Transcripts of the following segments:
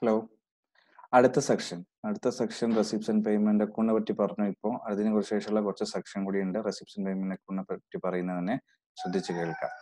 Hello അടുത്ത section അടുത്ത section receipts and payment അക്കൗണ്ടിനെ പറ്റി പറഞ്ഞു ഇപ്പോൾ അതിന് കുറച്ച് ശേഷമുള്ള കുറച്ച് സെക്ഷൻ കൂടി ഉണ്ട് റെസിപ്റ്റ്സ് ആൻഡ് പേയ്മെന്റ് അക്കൗണ്ടിനെ പറ്റി പറയുന്നതിനെ ശ്രദ്ധിച്ച് കേൾക്കാം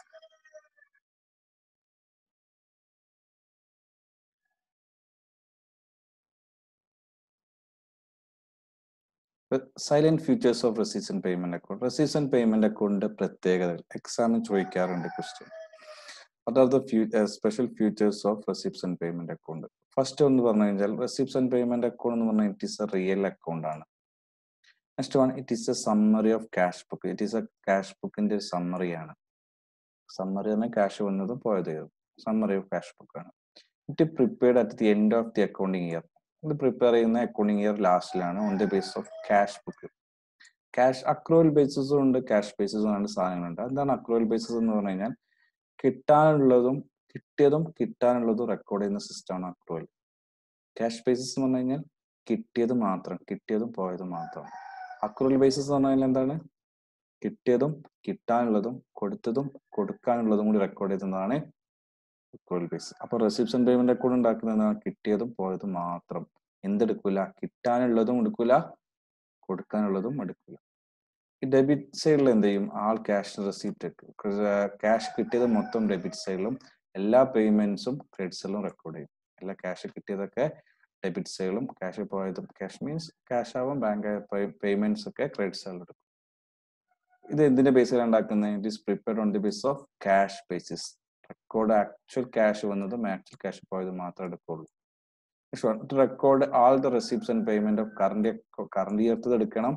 salient features of receipts and payment account receipts and payment അക്കൗണ്ടിന്റെ പ്രത്യേകതകൾ എക്സാമിന് ചോദിക്കാറുണ്ട് question what are the few, uh, special features of receipts and payment account first ഒന്ന് പറഞ്ഞു കഴിഞ്ഞാൽ റെസിപ്റ്റ്സ് ആൻഡ് പേയ്മെന്റ് അക്കൗണ്ട് എന്ന് പറഞ്ഞാൽ it is a real account ആണ് next one it is a summary of cash book it is a cash ബുക്കിന്റെ summary ആണ് summary പറഞ്ഞാൽ cash വന്നതും പോയത് സമ്മറി ഓഫ് ക്യാഷ് ബുക്ക് ആണ് it prepared at the end of the accounting year ഇത് prepare ചെയ്യുന്ന accounting year ലാസ്റ്റിലാണ് on the base of cash book cash accrual ബേസിസും ഉണ്ട് ക്യാഷ് ബേസിസും ആണ് സാധനങ്ങളുണ്ട് എന്താണ് അക്രോവൽ ബേസിസ് എന്ന് പറഞ്ഞു കഴിഞ്ഞാൽ കിട്ടാനുള്ളതും കിട്ടിയതും കിട്ടാനുള്ളതും റെക്കോർഡ് ചെയ്യുന്ന സിസ്റ്റമാണ് അക്രൂവൽ ക്യാഷ് ബേസിസ് എന്ന് പറഞ്ഞു കഴിഞ്ഞാൽ കിട്ടിയത് മാത്രം കിട്ടിയതും പോയതും മാത്രം അക്രൂവൽ ബേസിസ് എന്ന് പറഞ്ഞു കഴിഞ്ഞാൽ എന്താണ് കിട്ടിയതും കിട്ടാനുള്ളതും കൊടുത്തതും കൊടുക്കാനുള്ളതും കൂടി റെക്കോർഡ് ചെയ്യുന്നതാണ് അക്രൂവൽ ബേസ് അപ്പൊ റെസിപ്റ്റ്സ് ആൻഡ് പേയ്മെന്റ് അക്കൗണ്ട് ഉണ്ടാക്കുന്നത് കിട്ടിയതും പോയതും മാത്രം എന്തെടുക്കൂല കിട്ടാനുള്ളതും എടുക്കൂല കൊടുക്കാനുള്ളതും എടുക്കൂല ഈ ഡെബിറ്റ് സൈഡിൽ എന്ത് ചെയ്യും ആൾ ക്യാഷ് റെസിപ്റ്റ് ക്യാഷ് കിട്ടിയത് മൊത്തം ഡെബിറ്റ് സൈഡിലും എല്ലാ പേയ്മെന്റ്സും ക്രെഡിറ്റ് സൈഡിലും റെക്കോർഡ് ചെയ്യും എല്ലാ ക്യാഷ് കിട്ടിയതൊക്കെ ഡെബിറ്റ് സൈഡിലും ക്യാഷ് പോയതും ക്യാഷ് മീൻസ് ക്യാഷ് ആവാം ബാങ്ക് പേയ്മെന്റ്സ് ഒക്കെ ക്രെഡിറ്റ് സൈഡിൽ എടുക്കും ഇത് എന്തിന്റെ ബേസിലാണ് ഉണ്ടാക്കുന്നത് it is prepared on the base of cash basis record actual cash വന്നതും ആക്ച്വൽ ക്യാഷ് പോയതും മാത്രമേ എടുക്കുള്ളൂ record all the receipts and payment of current current ഇയർത്തത് എടുക്കണം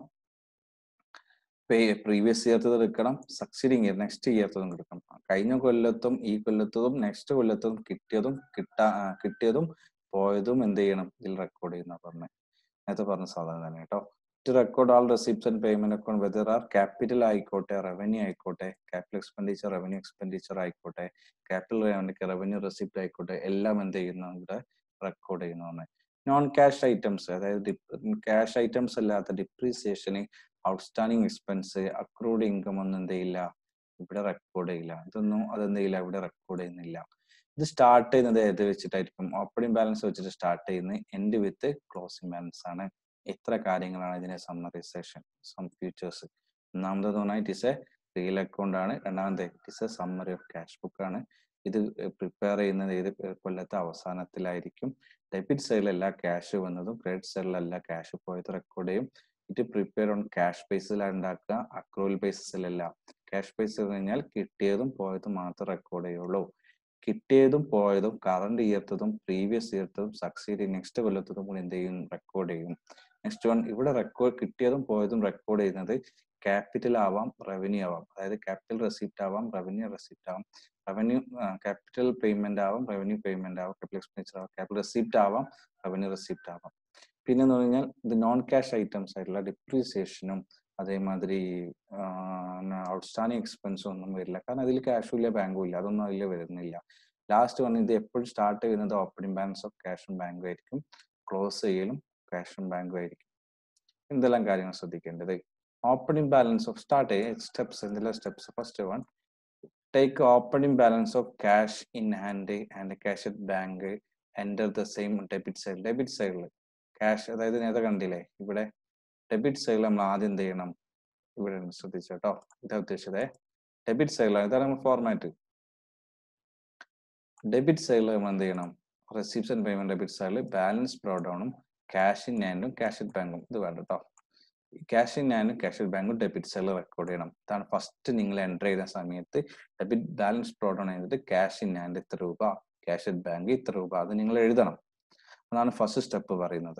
പേ പ്രീവിയസ് ഇയർത്തത് എടുക്കണം സക്സീഡിങ് ഇയർ നെക്സ്റ്റ് ഇയർത്തതും എടുക്കണം കഴിഞ്ഞ കൊല്ലത്തും ഈ കൊല്ലത്തതും നെക്സ്റ്റ് കൊല്ലത്തതും കിട്ടിയതും കിട്ടാ കിട്ടിയതും പോയതും എന്ത് ചെയ്യണം ഇതിൽ റെക്കോർഡ് ചെയ്യുന്ന പറഞ്ഞത് നേരത്തെ പറഞ്ഞ സാധനം തന്നെ കേട്ടോ to record all receipts and payment account whether are capital ആയിക്കോട്ടെ റവന്യൂ ആയിക്കോട്ടെ ക്യാപിറ്റൽ എക്സ്പെൻഡിച്ചർ റവന്യൂ എക്സ്പെൻഡിച്ചർ ആയിക്കോട്ടെ ക്യാപിറ്റൽ റവന്യൂ റെസിപ്റ്റ് ആയിക്കോട്ടെ എല്ലാം എന്ത് ചെയ്യുന്നു ഇവിടെ റെക്കോർഡ് ചെയ്യുന്നതാണ് നോൺ ക്യാഷ് ഐറ്റംസ് അതായത് ക്യാഷ് ഐറ്റംസ് അല്ലാത്ത ഡിപ്രീസിയേഷന് ഔട്ട്സ്റ്റാൻഡിങ് എക്സ്പെൻസ് അക്രൂഡ് ഇൻകം ഒന്നും എന്ത് ചെയ്യില്ല ഇവിടെ റെക്കോർഡ് ചെയ്യില്ല ഇതൊന്നും അതെന്ത് ചെയ്യില്ല ഇവിടെ റെക്കോർഡ് ചെയ്യുന്നില്ല ഇത് സ്റ്റാർട്ട് ചെയ്യുന്നത് ഏത് വെച്ചിട്ടായിരിക്കും ഓപ്പണിംഗ് ബാലൻസ് വെച്ചിട്ട് സ്റ്റാർട്ട് ചെയ്യുന്നത് എൻഡ് വിത്ത് ക്ലോസിംഗ് ബാലൻസ് ആണ് ഇത്ര കാര്യങ്ങളാണ് ഇതിന്റെ സമ്മറൈസേഷൻ സം ഫ്യൂച്ചേഴ്സ് ഒന്നാമതെന്ന് പറഞ്ഞാൽ it is a real account ആണ് രണ്ടാമത്തെ it is a summary of cash book ആണ് ഇത് പ്രിപ്പയർ ചെയ്യുന്നത് ഏത് കൊല്ലത്തെ അവസാനത്തിലായിരിക്കും ഡെബിറ്റ് സൈഡിൽ എല്ലാ ക്യാഷ് വന്നതും ക്രെഡിറ്റ് സൈഡിൽ എല്ലാ ക്യാഷ് പോയത് റെക്കോർഡ് ചെയ്യും ഇറ്റ് പ്രിപ്പയർ ഓൺ ക്യാഷ് ബേസിലാണ് ഉണ്ടാക്കുക അക്രൂവൽ ബേസിസിലല്ല ക്യാഷ് ബേസിൽ കഴിഞ്ഞാൽ കിട്ടിയതും പോയതും മാത്രം റെക്കോർഡ് ചെയ്യുള്ളൂ കിട്ടിയതും പോയതും കറണ്ട് ഇയർത്തതും പ്രീവിയസ് ഇയർത്തതും സക്സീഡ് നെക്സ്റ്റ് കൊല്ലത്തതും കൂടി എന്ത് ചെയ്യും റെക്കോർഡ് ചെയ്യും നെക്സ്റ്റ് വൺ ഇവിടെ റെക്കോർഡ് കിട്ടിയതും പോയതും റെക്കോർഡ് ചെയ്യുന്നത് ക്യാപിറ്റൽ ആവാം റവന്യൂ ആവാം അതായത് ക്യാപിറ്റൽ റെസിപ്റ്റ് ആവാം റവന്യൂ റെസിപ്റ്റ് ആവാം റവന്യൂ ക്യാപിറ്റൽ പേയ്മെന്റ് ആവാം റവന്യൂ പേയ്മെന്റ് ആവാം ക്യാപിറ്റൽ എക്സ്പെൻഡിച്ചർ ആവാം ക്യാപിറ്റൽ റെസിപ്റ്റ് ആവാം റവന്യൂ റെസിപ്റ്റ് ആവാം പിന്നെ എന്ന് പറഞ്ഞാൽ ഇത് നോൺ ക്യാഷ് ഐറ്റംസ് ആയിട്ടുള്ള ഡിപ്രീസിയേഷനും അതേമാതിരി ഔട്ട്സ്റ്റാൻഡിങ് എക്സ്പെൻസും ഒന്നും വരില്ല കാരണം അതിൽ ക്യാഷും ഇല്ല ബാങ്കും ഇല്ല അതൊന്നും അതിൽ വരുന്നില്ല ലാസ്റ്റ് വന്ന് ഇത് എപ്പോഴും സ്റ്റാർട്ട് ചെയ്യുന്നത് ഓപ്പണിംഗ് ബാലൻസ് ഓഫ് ക്യാഷും ബാങ്കും ആയിരിക്കും ക്ലോസ് ചെയ്യലും ക്യാഷും ബാങ്കും ആയിരിക്കും എന്തെല്ലാം കാര്യങ്ങൾ ശ്രദ്ധിക്കേണ്ടത് opening balance of start steps എന്തെല്ലാം steps first one take opening balance of cash in hand and cash at bank enter the same debit side debit സൈഡിൽ ക്യാഷ് അതായത് നേരത്തെ കണ്ടില്ലേ ഇവിടെ ഡെബിറ്റ് സൈഡിൽ നമ്മൾ ആദ്യം എന്ത് ചെയ്യണം ഇവിടെ ശ്രദ്ധിച്ചു കേട്ടോ ഇതാ ഉദ്ദേശിച്ചത് ഡെബിറ്റ് സൈഡിലാണ് ഇതാണ് നമ്മൾ ഫോർമാറ്റ് ഡെബിറ്റ് സൈഡിൽ നമ്മൾ എന്ത് ചെയ്യണം റെസിപ്റ്റ്സ് ആൻഡ് പേയ്മെന്റ് ഡെബിറ്റ് സൈഡിൽ ബാലൻസ് പ്രോഡൗണും ക്യാഷ് ഇൻ ഹാൻഡും ക്യാഷ് അറ്റ് ബാങ്കും ഇത് വേണ്ട കേട്ടോ ക്യാഷ് ഇൻ ഹാൻഡും ക്യാഷ് അറ്റ് ബാങ്കും ഡെബിറ്റ് സൈഡിൽ റെക്കോർഡ് ചെയ്യണം ഇതാണ് ഫസ്റ്റ് നിങ്ങൾ എൻ്റർ ചെയ്യുന്ന സമയത്ത് ഡെബിറ്റ് ബാലൻസ് പ്രോഡൗൺ ചെയ്തിട്ട് ക്യാഷ് ഇൻ ഹാൻഡ് ഇത്ര രൂപ ക്യാഷ് അറ്റ് ബാങ്ക് ഇത്ര രൂപ അത് നിങ്ങൾ എഴുതണം അതാണ് ഫസ്റ്റ് സ്റ്റെപ്പ് പറയുന്നത്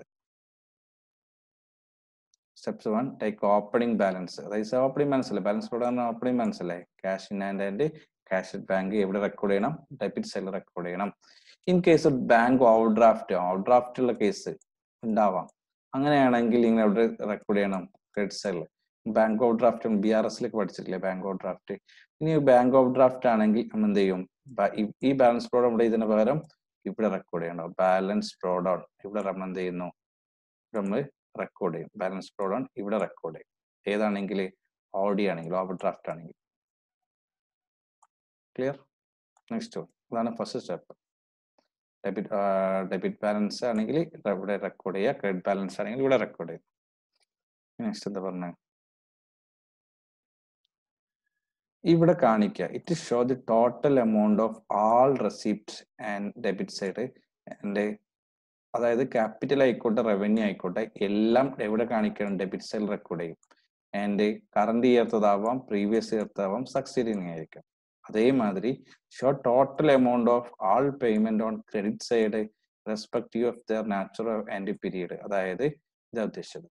steps one take opening balance അതായത് ഓപ്പണിംഗ് ബാലൻസ് അല്ലേ ബാലൻസ് പ്രോഡക്റ്റ് ഓപ്പണിംഗ് ബാലൻസ് അല്ലേ cash in hand and cash at bank എവിടെ റെക്കോർഡ് ചെയ്യണം ഡെബിറ്റ് സൈഡിൽ റെക്കോർഡ് ചെയ്യണം in case of bank overdraft overdraft ഉള്ള case ഉണ്ടാവാം അങ്ങനെയാണെങ്കിൽ നിങ്ങൾ എവിടെ റെക്കോർഡ് ചെയ്യണം ക്രെഡിറ്റ് സൈഡിൽ bank of draft B R എസിലേക്ക് പഠിച്ചിട്ടില്ലേ ബാങ്ക് ഓഫ് ഡ്രാഫ്റ്റ് ഇനി ബാങ്ക് ഓഫ് ഡ്രാഫ്റ്റ് ആണെങ്കിൽ നമ്മൾ എന്ത് ചെയ്യും ഈ ബാലൻസ് പ്രോഡൗൺ ഇവിടെ ഇതിന് പകരം ഇവിടെ റെക്കോർഡ് ചെയ്യണം ബാലൻസ് പ്രോഡൗൺ ഇവിടെ നമ്മൾ എന്ത് ചെയ്യുന്നു നമ്മൾ റെക്കോർഡ് ചെയ്യും ബാലൻസ് പ്രോഡൗൺ ഇവിടെ റെക്കോർഡ് ചെയ്യും ഏതാണെങ്കിൽ ഓഡി ആണെങ്കിൽ ഓവർ ഡ്രാഫ്റ്റ് ആണെങ്കിൽ ക്ലിയർ നെക്സ്റ്റ് അതാണ് first step debit debit balance ആണെങ്കിൽ ഇവിടെ റെക്കോർഡ് ചെയ്യുക ക്രെഡിറ്റ് ബാലൻസ് ആണെങ്കിൽ ഇവിടെ റെക്കോർഡ് ചെയ്യുക നെക്സ്റ്റ് എന്താ പറഞ്ഞത് ഇവിടെ കാണിക്കുക it show the total amount of all receipt and debit side and അതായത് ക്യാപിറ്റൽ ആയിക്കോട്ടെ റവന്യൂ ആയിക്കോട്ടെ എല്ലാം എവിടെ കാണിക്കണം ഡെബിറ്റ് സൈഡ് റെക്കോർഡ് ചെയ്യും ആൻഡ് കറണ്ട് ഇയർത്തതാവാം പ്രീവിയസ് ഇയർത്താവാം സക്സീഡിങ് ആയിരിക്കും അതേമാതിരി show total amount of all payment on credit side respective of their natural and period അതായത് ഇതാ ഉദ്ദേശിച്ചത്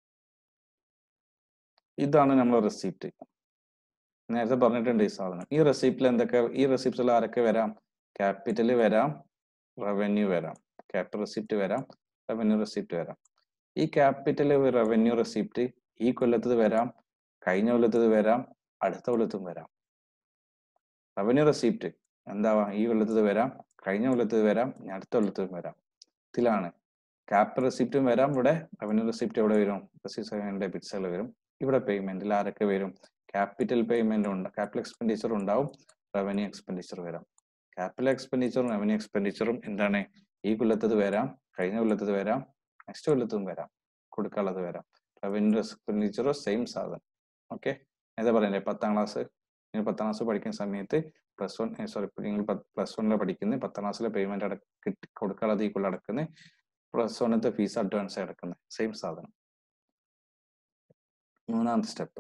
ഇതാണ് നമ്മൾ റെസിപ്റ്റ് നേരത്തെ പറഞ്ഞിട്ടുണ്ട് ഈ സാധനം ഈ റെസിപ്റ്റിൽ എന്തൊക്കെ ഈ റെസിപ്റ്റിൽ ആരൊക്കെ വരാം ക്യാപിറ്റൽ വരാം റവന്യൂ വരാം ക്യാപിറ്റൽ റെസിപ്റ്റ് വരാം റവന്യൂ റെസിപ്റ്റ് വരാം ഈ ക്യാപിറ്റൽ റവന്യൂ റെസിപ്റ്റ് ഈ കൊല്ലത്തത് വരാം കഴിഞ്ഞ കൊല്ലത്തത് വരാം അടുത്ത കൊല്ലത്തും വരാം റവന്യൂ റെസിപ്റ്റ് എന്താവാം ഈ കൊല്ലത്തത് വരാം കഴിഞ്ഞ കൊല്ലത്തത് വരാം ഇനി അടുത്ത കൊല്ലത്തും വരാം ഇതിലാണ് ക്യാപിറ്റൽ റെസിപ്റ്റും വരാം ഇവിടെ റവന്യൂ റെസിപ്റ്റ് എവിടെ വരും റെസിപ്റ്റ് ഡെബിറ്റ്സുകൾ വരും ഇവിടെ പേയ്മെന്റിൽ ആരൊക്കെ വരും ക്യാപിറ്റൽ പേയ്മെന്റ് ഉണ്ട് ക്യാപിറ്റൽ എക്സ്പെൻഡിച്ചർ ഉണ്ടാവും റവന്യൂ എക്സ്പെൻഡിച്ചർ വരാം ക്യാപിറ്റൽ എക്സ്പെൻഡിച്ചറും റവന്യൂ എക്സ്പെൻഡിച്ചറും എന്താണ് ഈ കൊല്ലത്തത് വരാം കഴിഞ്ഞ കൊല്ലത്തത് വരാം നെക്സ്റ്റ് കൊല്ലത്തും വരാം കൊടുക്കാനുള്ളത് വരാം റവന്യൂ എക്സ്പെൻഡിച്ചറോ സെയിം സാധനം ഓക്കെ എന്താ പറയണ്ടേ പത്താം ക്ലാസ് നിങ്ങൾ പത്താം ക്ലാസ് പഠിക്കുന്ന സമയത്ത് പ്ലസ് വൺ സോറി നിങ്ങൾ പ്ലസ് വണ്ണിൽ പഠിക്കുന്നത് പത്താം ക്ലാസ്സിലെ പേയ്മെന്റ് അട കിട്ടി കൊടുക്കാനുള്ളത് ഈ കൊല്ലം അടക്കുന്നത് പ്ലസ് വണ്ണത്തെ ഫീസ് അഡ്വാൻസ് അടക്കുന്നത് സെയിം സാധനം മൂന്നാമത്തെ സ്റ്റെപ്പ്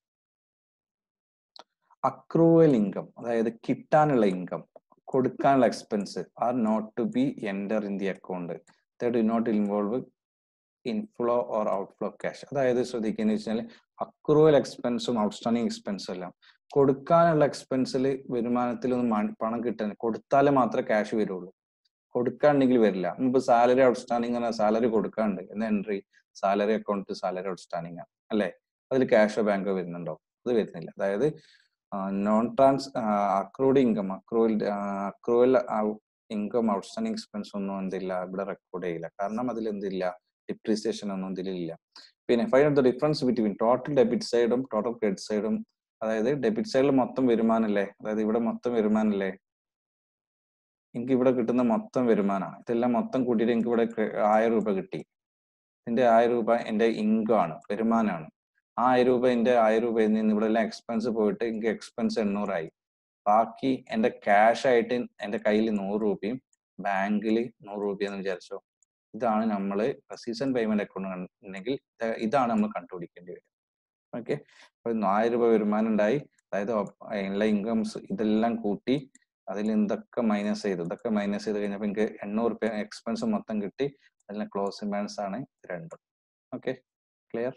അക്രൂവൽ ഇൻകം അതായത് കിട്ടാനുള്ള ഇൻകം കൊടുക്കാനുള്ള expense are not to be enter in the account they do not involve inflow or outflow cash അതായത് ശ്രദ്ധിക്കുന്ന വെച്ചാൽ അക്രൂവൽ എക്സ്പെൻസും ഔട്ട്സ്റ്റാൻഡിങ് എക്സ്പെൻസും എല്ലാം കൊടുക്കാനുള്ള എക്സ്പെൻസിൽ വരുമാനത്തിലൊന്നും പണം കിട്ടാൻ കൊടുത്താലേ മാത്രമേ ക്യാഷ് വരുള്ളൂ കൊടുക്കാണ്ടെങ്കിൽ വരില്ല മുമ്പ് സാലറി ഔട്ട്സ്റ്റാൻഡിങ് ആണ് സാലറി കൊടുക്കാണ്ട് എന്ന entry salary account salary outstanding ആണ് അല്ലേ അതിൽ ക്യാഷോ ബാങ്കോ വരുന്നുണ്ടോ അത് വരുന്നില്ല അതായത് നോൺ ട്രാൻസ് accrued income accrual accrual income outstanding expense ഒന്നും എന്തില്ല ഇവിടെ റെക്കോർഡ് ചെയ്യില്ല കാരണം അതിൽ എന്തില്ല ഡിപ്രീസിയേഷൻ ഒന്നും ഇതിലില്ല പിന്നെ find the difference between total debit സൈഡും ടോട്ടൽ ക്രെഡിറ്റ് സൈഡും അതായത് ഡെബിറ്റ് സൈഡിൽ മൊത്തം വരുമാനല്ലേ അതായത് ഇവിടെ മൊത്തം വരുമാനല്ലേ എനിക്ക് ഇവിടെ കിട്ടുന്ന മൊത്തം വരുമാനമാണ് ഇതെല്ലാം മൊത്തം കൂട്ടിയിട്ട് എനിക്ക് ഇവിടെ ആയിരം രൂപ കിട്ടി ഇതിന്റെ ആയിരം രൂപ എന്റെ ഇൻകം ആണ് വരുമാനമാണ് ആ ആയിരം രൂപ എന്റെ ആയിരം രൂപയിൽ നിന്ന് ഇവിടെ എല്ലാം എക്സ്പെൻസ് പോയിട്ട് എനിക്ക് എക്സ്പെൻസ് എണ്ണൂറായി ബാക്കി എന്റെ ക്യാഷ് ആയിട്ട് എന്റെ കയ്യിൽ നൂറ് രൂപയും ബാങ്കിൽ നൂറ് രൂപയെന്ന് വിചാരിച്ചോ ഇതാണ് നമ്മൾ സീസൺ പേയ്മെന്റ് അക്കൗണ്ട് ഉണ്ടെങ്കിൽ ഇതാണ് നമ്മൾ കണ്ടുപിടിക്കേണ്ടി വരും ഓക്കെ അപ്പൊ ആയിരം രൂപ വരുമാനം ഉണ്ടായി അതായത് എല്ലാ ഇൻകംസ് ഇതെല്ലാം കൂട്ടി അതിൽ എന്തൊക്കെ മൈനസ് ചെയ്തു ഇതൊക്കെ മൈനസ് ചെയ്ത് കഴിഞ്ഞപ്പോൾ എനിക്ക് എണ്ണൂറ് രൂപ എക്സ്പെൻസ് മൊത്തം കിട്ടി അതിലെ ക്ലോസിംഗ് ബാലൻസ് ആണ് രണ്ടും ഓക്കെ ക്ലിയർ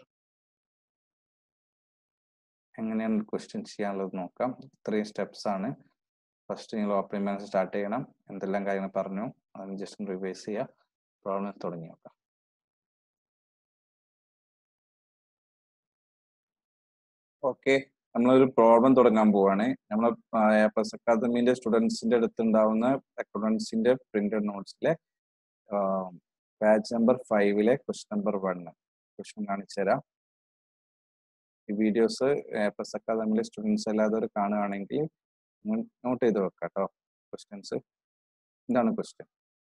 എങ്ങനെയാണ് ക്വസ്റ്റ്യൻ ചെയ്യാനുള്ളത് നോക്കാം ഇത്രയും സ്റ്റെപ്സ് ആണ് ഫസ്റ്റ് നിങ്ങൾ ഓപ്പണിംഗ് ബാലൻസ് സ്റ്റാർട്ട് ചെയ്യണം എന്തെല്ലാം കാര്യങ്ങൾ പറഞ്ഞു അതിന് ജസ്റ്റ് റിവൈസ് ചെയ്യുക പ്രോബ്ലം തുടങ്ങി നോക്കാം ഓക്കെ നമ്മളൊരു പ്രോബ്ലം തുടങ്ങാൻ പോവാണ് നമ്മൾ പ്ലസ് അക്കാദമിന്റെ സ്റ്റുഡൻസിന്റെ അടുത്ത് ഉണ്ടാവുന്ന അക്കൗണ്ടൻസിന്റെ പ്രിന്റഡ് നോട്ട്സിലെ ബാച്ച് നമ്പർ ഫൈവിലെ ക്വസ്റ്റ്യൻ നമ്പർ വണ് ക്വസ്റ്റ്യൻ കാണിച്ചു തരാം ഈ വീഡിയോസ് പ്ലസ് അക്കാദമിയിലെ സ്റ്റുഡൻസ് അല്ലാത്തവർ കാണുകയാണെങ്കിൽ നോട്ട് ചെയ്ത് വെക്കാം കേട്ടോ ക്വസ്റ്റ്യൻസ് എന്താണ് question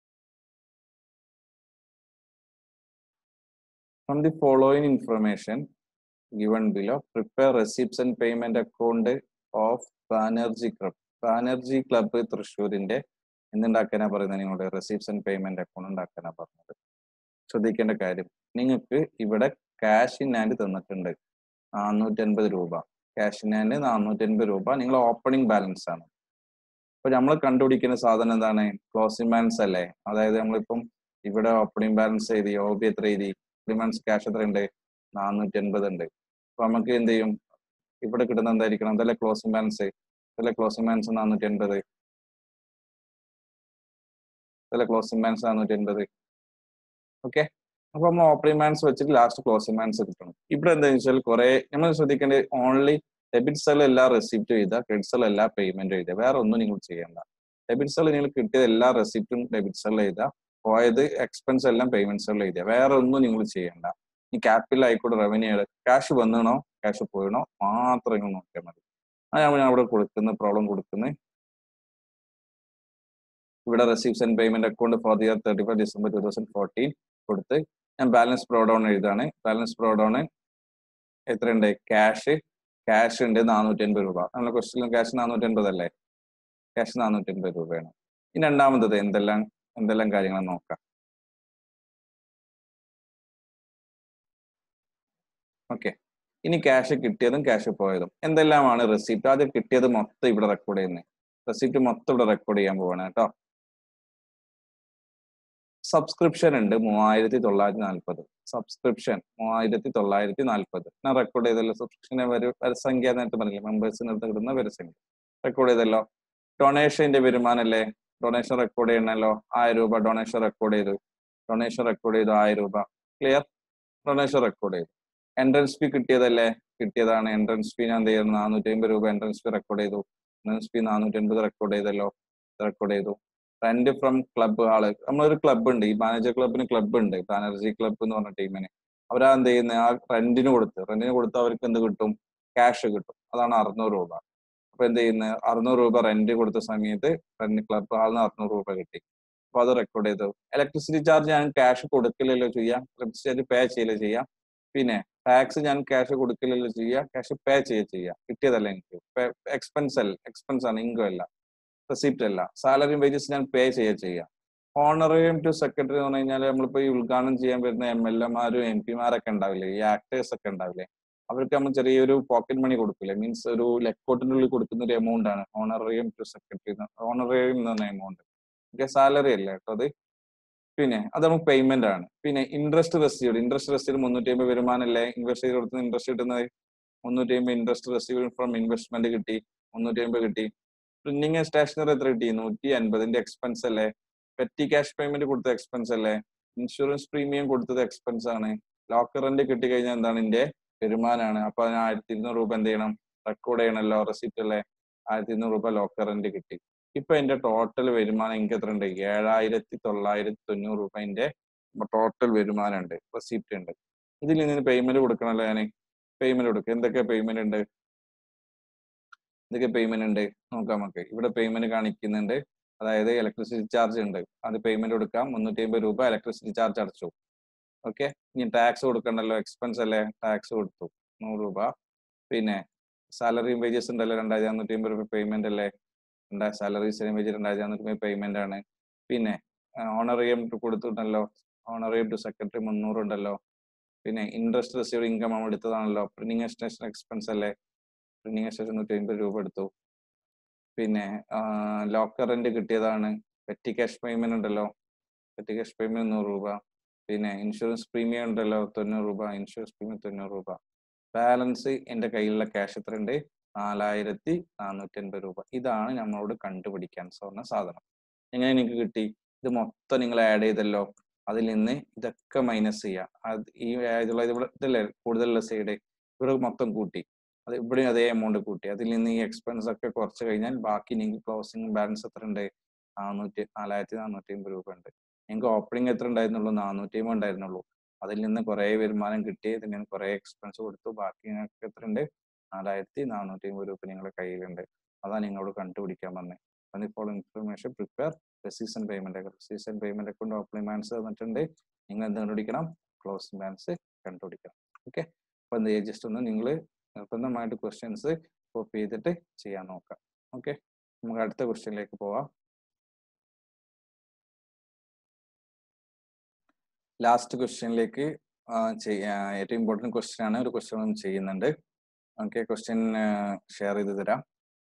From the following information given below, prepare receipts and payment account of Banerjee Club. Banerjee club തൃശ്ശൂരിന്റെ എന്തുണ്ടാക്കാനാ പറയുന്നത് നിങ്ങളുടെ റെസിപ്റ്റ്സ് ആൻഡ് പേയ്മെന്റ് അക്കൗണ്ട് ഉണ്ടാക്കാനാ പറഞ്ഞത് ശ്രദ്ധിക്കേണ്ട കാര്യം നിങ്ങൾക്ക് ഇവിടെ ക്യാഷ് ഇൻ ഹാൻഡ് തന്നിട്ടുണ്ട് നാനൂറ്റി അൻപത് രൂപ ക്യാഷ് ഇൻ ഹാൻഡ് നാനൂറ്റി അൻപത് രൂപ നിങ്ങൾ ഓപ്പണിംഗ് ബാലൻസ് ആണ് അപ്പൊ നമ്മൾ കണ്ടുപിടിക്കുന്ന സാധനം എന്താണ് ക്ലോസിംഗ് ബാലൻസ് അല്ലേ അതായത് നമ്മളിപ്പം ഇവിടെ ഓപ്പണിംഗ് ബാലൻസ് എഴുതി ഒ ബി എത്ര എഴുതി ഡിമാൻഡ്സ് ക്യാഷ് എത്ര ഉണ്ട് നാനൂറ്റി അൻപത് ഉണ്ട് അപ്പൊ നമുക്ക് എന്ത് ചെയ്യും ഇവിടെ കിട്ടുന്ന എന്തായിരിക്കണം അതല്ലേ ക്ലോസിംഗ് ബാലൻസ് അതല്ലേ ക്ലോസിംഗ് ബാലൻസ് നാനൂറ്റി അൻപത് അതല്ലേ ക്ലോസിംഗ് ബാലൻസ് നാനൂറ്റി അൻപത് ഓക്കെ അപ്പൊ നമ്മൾ ഓപ്പണിംഗ് ബാലൻസ് വെച്ചിട്ട് ലാസ്റ്റ് ക്ലോസിംഗ് ബാലൻസ് കിട്ടണം ഇവിടെ എന്താ വെച്ചാൽ കുറെ നമ്മൾ ശ്രദ്ധിക്കേണ്ടത് ഓൺലി ഡെബിറ്റ് സെൽ എല്ലാ റെസിപ്റ്റും എഴുതുക ക്രെഡിറ്റ് സെൽ എല്ലാ പേയ്മെന്റും എഴുതുക വേറെ ഒന്നും നിങ്ങൾ ചെയ്യേണ്ട ഡെബിറ്റ് സെൽ നിങ്ങൾ കിട്ടിയ എല്ലാ റെസിപ്റ്റും ഡെബിറ്റ് സെൽ എഴുതുക പോയത് എക്സ്പെൻസ് എല്ലാം പേയ്മെന്റ്സുകൾ എഴുതുക വേറെ ഒന്നും നിങ്ങൾ ചെയ്യണ്ട ഈ ക്യാപിറ്റൽ ആയിക്കോട്ടെ റവന്യൂ ക്യാഷ് വന്നണോ ക്യാഷ് പോയണോ മാത്രം നിങ്ങൾ നോക്കിയാൽ മതി അതാണ് ഞാൻ അവിടെ കൊടുക്കുന്ന പ്രോബ്ലം കൊടുക്കുന്നത് ഇവിടെ receives and payment account for the year thirty five December two thousand fourteen കൊടുത്ത് ഞാൻ ബാലൻസ് പ്രോഡൗൺ എഴുതാണ് ബാലൻസ് പ്രോഡൗൺ എത്രയുണ്ട് ക്യാഷ് ക്യാഷ് ഉണ്ട് നാനൂറ്റി അൻപത് രൂപ നമ്മുടെ ക്വസ്റ്റിലും ക്യാഷ് നാനൂറ്റി അൻപത് അല്ലേ ക്യാഷ് നാനൂറ്റി അൻപത് രൂപയാണ് ഇനി രണ്ടാമത്തത് എന്തെല്ലാം എന്തെല്ലാം കാര്യങ്ങൾ നോക്കാം ഓക്കെ ഇനി ക്യാഷ് കിട്ടിയതും ക്യാഷ് പോയതും എന്തെല്ലാമാണ് റെസിപ്റ്റ് ആദ്യം കിട്ടിയത് മൊത്തം ഇവിടെ റെക്കോർഡ് ചെയ്യുന്നത് റെസിപ്റ്റ് മൊത്തം ഇവിടെ റെക്കോർഡ് ചെയ്യാൻ പോവാണ് കേട്ടോ സബ്സ്ക്രിപ്ഷൻ ഉണ്ട് മൂവായിരത്തി തൊള്ളായിരത്തി നാൽപ്പത് സബ്സ്ക്രിപ്ഷൻ മൂവായിരത്തി തൊള്ളായിരത്തി നാൽപ്പത് ഞാൻ റെക്കോർഡ് ചെയ്തല്ലോ സബ്സ്ക്രിപ്ഷനെ വരു വരസംഖ്യ നേരത്തെ പറഞ്ഞില്ലേ മെമ്പേഴ്സിന് അടുത്ത് കിട്ടുന്ന വരസംഖ്യ റെക്കോർഡ് ചെയ്തല്ലോ ഡൊണേഷന്റെ വരുമാനല്ലേ ഡൊണേഷൻ റെക്കോർഡ് ചെയ്യണല്ലോ ആയിരം രൂപ ഡൊണേഷൻ റെക്കോർഡ് ചെയ്തു ഡൊണേഷൻ റെക്കോർഡ് ചെയ്തു ആയിരം രൂപ ക്ലിയർ ഡൊണേഷൻ റെക്കോർഡ് ചെയ്തു എൻട്രൻസ് ഫീ കിട്ടിയതല്ലേ കിട്ടിയതാണ് എൻട്രൻസ് ഫീ ഞാൻ എന്ത് ചെയ്യുന്നു നാനൂറ്റി അമ്പത് രൂപ എൻട്രൻസ് ഫീ റെക്കോർഡ് ചെയ്തു എൻട്രൻസ് ഫീ നാനൂറ്റി അൻപത് റെക്കോർഡ് ചെയ്തല്ലോ റെക്കോർഡ് ചെയ്തു റെന്റ് ഫ്രം ക്ലബ്ബ് ഹാള് നമ്മളൊരു ക്ലബ്ബ് ഉണ്ട് ഈ മാനേജർ ക്ലബിന് ക്ലബ്ബ് ഉണ്ട് ബാനർജി ക്ലബ്ബ് എന്ന് പറഞ്ഞ ടീമിന് അവരാ എന്ത് ചെയ്യുന്നത് ആ റെന്റിന് കൊടുത്ത് റെന്റിന് കൊടുത്ത് അവർക്ക് എന്ത് കിട്ടും ക്യാഷ് കിട്ടും അതാണ് അറുന്നൂറ് രൂപ അപ്പൊ എന്ത് ചെയ്യുന്നത് അറുന്നൂറ് രൂപ റെന്റ് കൊടുത്ത സമയത്ത് റെന്റ് ക്ലബ്ബ് ഹാളിന് അറുന്നൂറ് രൂപ കിട്ടി അപ്പൊ അത് റെക്കോർഡ് ചെയ്തു ഇലക്ട്രിസിറ്റി ചാർജ് ഞാൻ ക്യാഷ് കൊടുക്കില്ലല്ലോ ചെയ്യാം ഇലക്ട്രിസിറ്റി ചാർജ് പേ ചെയ്യല്ലോ ചെയ്യാം പിന്നെ ടാക്സ് ഞാൻ ക്യാഷ് കൊടുക്കില്ലല്ലോ ചെയ്യുക ക്യാഷ് പേ ചെയ്യുക ചെയ്യുക കിട്ടിയതല്ല എനിക്ക് എക്സ്പെൻസ് അല്ല എക്സ്പെൻസ് ആണ് ഇൻകം അല്ല റെസിപ്റ്റ് അല്ല സാലറി വേജസ് ഞാൻ പേ ചെയ്യുക ചെയ്യുക ഓണറേറിയം ടു സെക്രട്ടറി എന്ന് പറഞ്ഞു കഴിഞ്ഞാൽ നമ്മളിപ്പോ ഈ ഉദ്ഘാടനം ചെയ്യാൻ വരുന്ന എം എൽ എമാരും എം പിമാരൊക്കെ ഉണ്ടാവില്ലേ ഈ ആക്ടേഴ്സ് ഒക്കെ ഉണ്ടാവില്ലേ അവർക്ക് നമ്മൾ ചെറിയൊരു പോക്കറ്റ് മണി കൊടുക്കില്ലേ മീൻസ് ഒരു ലെക്കോട്ടിന്റെ ഉള്ളിൽ കൊടുക്കുന്ന ഒരു എമൗണ്ട് ആണ് ഓണറേറിയം ടു സെക്രട്ടറി ഓണറേറിയം എന്ന് പറഞ്ഞ എമൗണ്ട് ഓക്കെ സാലറി അല്ലേ കേട്ടോ അത് പിന്നെ അത് നമുക്ക് പേയ്മെന്റ് ആണ് പിന്നെ ഇൻട്രസ്റ്റ് റെസീവ്ഡ് ഇൻട്രസ്റ്റ് റെസീവ്ഡ് മുന്നൂറ്റി അമ്പത് വരുമാനല്ലേ ഇൻവെസ്റ്റ് ചെയ്ത് കൊടുക്കുന്ന ഇൻട്രസ്റ്റ് കിട്ടുന്നത് മുന്നൂറ്റി അമ്പത് ഇൻട്രസ്റ്റ് റെസീവ്ഡ് ഫ്രം ഇൻവെസ്റ്റ്മെന്റ് കിട്ടി മുന്നൂറ്റി അമ്പത് കിട്ടി പ്രിന്റിംഗ് സ്റ്റേഷനറി എത്ര കിട്ടി നൂറ്റി അൻപതിന്റെ എക്സ്പെൻസ് അല്ലേ പെറ്റി ക്യാഷ് പേയ്മെന്റ് കൊടുത്ത എക്സ്പെൻസ് അല്ലേ ഇൻഷുറൻസ് പ്രീമിയം കൊടുത്തത് എക്സ്പെൻസ് ആണ് ലോക്കർ റെന്റ് കിട്ടി കഴിഞ്ഞാൽ എന്താണ് എന്റെ വരുമാനമാണ് അപ്പൊ അതിന് ആയിരത്തി ഇരുന്നൂറ് രൂപ എന്ത് ചെയ്യണം റെക്കോർഡ് ചെയ്യണമല്ലോ റെസിപ്റ്റ് അല്ലേ ആയിരത്തി ഇരുന്നൂറ് രൂപ ലോക്കർ റെന്റ് കിട്ടി ഇപ്പൊ എന്റെ ടോട്ടൽ വരുമാനം എനിക്ക് എത്ര ഉണ്ട് ഏഴായിരത്തി തൊള്ളായിരത്തി തൊണ്ണൂറ് രൂപ എന്റെ ടോട്ടൽ വരുമാനം ഉണ്ട് റെസിപ്റ്റ് ഉണ്ട് ഇതിൽ നിന്ന് പേയ്മെന്റ് കൊടുക്കണല്ലോ ഞാൻ പേയ്മെന്റ് കൊടുക്കുക എന്തൊക്കെ പേയ്മെന്റ് ഉണ്ട് എന്തൊക്കെ പേയ്മെന്റ് ഉണ്ട് നോക്കാം നമുക്ക് ഇവിടെ പേയ്മെന്റ് കാണിക്കുന്നുണ്ട് അതായത് ഇലക്ട്രിസിറ്റി ചാർജ് ഉണ്ട് അത് പേയ്മെന്റ് കൊടുക്കാം മുന്നൂറ്റി അമ്പത് രൂപ ഇലക്ട്രിസിറ്റി ചാർജ് അടച്ചു ഓക്കെ ഇനി ടാക്സ് കൊടുക്കണ്ടല്ലോ എക്സ്പെൻസ് അല്ലേ ടാക്സ് കൊടുത്തു നൂറ് രൂപ പിന്നെ സാലറി വേജസ് ഉണ്ടല്ലോ രണ്ടായിരത്തി നാനൂറ്റി അമ്പത് രൂപ പേയ്മെന്റ് അല്ലേ രണ്ടായിരം സാലറി സെയിം വേജ് രണ്ടായിരത്തി നാനൂറ്റി അമ്പത് പേയ്മെന്റ് ആണ് പിന്നെ ഓണറിയം കൊടുത്തിട്ടുണ്ടല്ലോ ഓണറിയം ടു സെക്രട്ടറി മുന്നൂറ് ഉണ്ടല്ലോ പിന്നെ ഇൻട്രസ്റ്റ് റിസീവ് ഇൻകം നമ്മൾ എടുത്തതാണല്ലോ പ്രിന്റിംഗ് സ്റ്റേഷൻ എക്സ്പെൻസ് അല്ലേ പ്രിന്റിംഗ് സ്റ്റേഷൻ നൂറ്റി അമ്പത് രൂപ എടുത്തു പിന്നെ ലോക്കർ റെന്റ് കിട്ടിയതാണ് പെറ്റി ക്യാഷ് പേയ്മെന്റ് ഉണ്ടല്ലോ പെറ്റി ക്യാഷ് പേയ്മെന്റ് നൂറ് രൂപ പിന്നെ ഇൻഷുറൻസ് പ്രീമിയം ഉണ്ടല്ലോ തൊണ്ണൂറ് രൂപ ഇൻഷുറൻസ് പ്രീമിയം തൊണ്ണൂറ് രൂപ ബാലൻസ് എൻ്റെ കയ്യിലുള്ള ക്യാഷ് എത്ര ഉണ്ട് നാലായിരത്തി നാനൂറ്റി അൻപത് രൂപ ഇതാണ് നമ്മളോട് കണ്ടുപിടിക്കാൻ പറഞ്ഞ സാധനം എങ്ങനെ നിങ്ങൾക്ക് കിട്ടി ഇത് മൊത്തം നിങ്ങൾ ആഡ് ചെയ്തല്ലോ അതിൽ നിന്ന് ഇതൊക്കെ മൈനസ് ചെയ്യുക അത് ഈ ഇതുള്ള ഇവിടെ ഇതല്ലേ കൂടുതലുള്ള സൈഡ് ഇവിടെ മൊത്തം കൂട്ടി അത് ഇവിടെ അതേ എമൗണ്ട് കൂട്ടി അതിൽ നിന്ന് ഈ എക്സ്പെൻസ് ഒക്കെ കുറച്ച് കഴിഞ്ഞാൽ ബാക്കി നിങ്ങൾക്ക് ക്ലോസിംഗ് ബാലൻസ് എത്ര ഉണ്ട് നാനൂറ്റി നാലായിരത്തി നാനൂറ്റി അമ്പത് രൂപ ഉണ്ട് നിങ്ങൾക്ക് ഓപ്പണിംഗ് എത്ര ഉണ്ടായിരുന്നുള്ളൂ നാനൂറ്റി അമ്പത് ഉണ്ടായിരുന്നുള്ളൂ അതിൽ നിന്ന് കുറെ വരുമാനം കിട്ടി ഇതിൽ നിന്ന് കുറെ എക്സ്പെൻസ് കൊടുത്തു ബാക്കി നിങ്ങൾക്ക് എത്ര ഉണ്ട് നാലായിരത്തി നാനൂറ്റി അമ്പത് രൂപ നിങ്ങളുടെ കയ്യിലുണ്ട് അതാണ് നിങ്ങളോട് കണ്ടുപിടിക്കാൻ പറഞ്ഞത് അതിപ്പോൾ information prepare റെസീസൺ payment റെസീസൺ payment account opening balance തന്നിട്ടുണ്ട് നിങ്ങൾ എന്ത് കണ്ടുപിടിക്കണം ക്ലോസിംഗ് ബാലൻസ് കണ്ടുപിടിക്കണം ഓക്കെ അപ്പൊ എന്ത് ചെയ്യുക ജസ്റ്റ് ഒന്ന് നിങ്ങൾ നിർബന്ധമായിട്ട് ക്വസ്റ്റ്യൻസ് കോപ്പി ചെയ്തിട്ട് ചെയ്യാൻ നോക്കാം ഓക്കെ നമുക്ക് അടുത്ത ക്വസ്റ്റ്യനിലേക്ക് പോവാം ലാസ്റ്റ് ക്വസ്റ്റ്യനിലേക്ക് ഏറ്റവും ഇമ്പോർട്ടൻറ്റ് ക്വസ്റ്റ്യൻ ആണ് ഒരു ക്വസ്റ്റ്യൻ ചെയ്യുന്നുണ്ട് ഓക്കെ ക്വസ്റ്റ്യൻ ഷെയർ ചെയ്ത് തരാം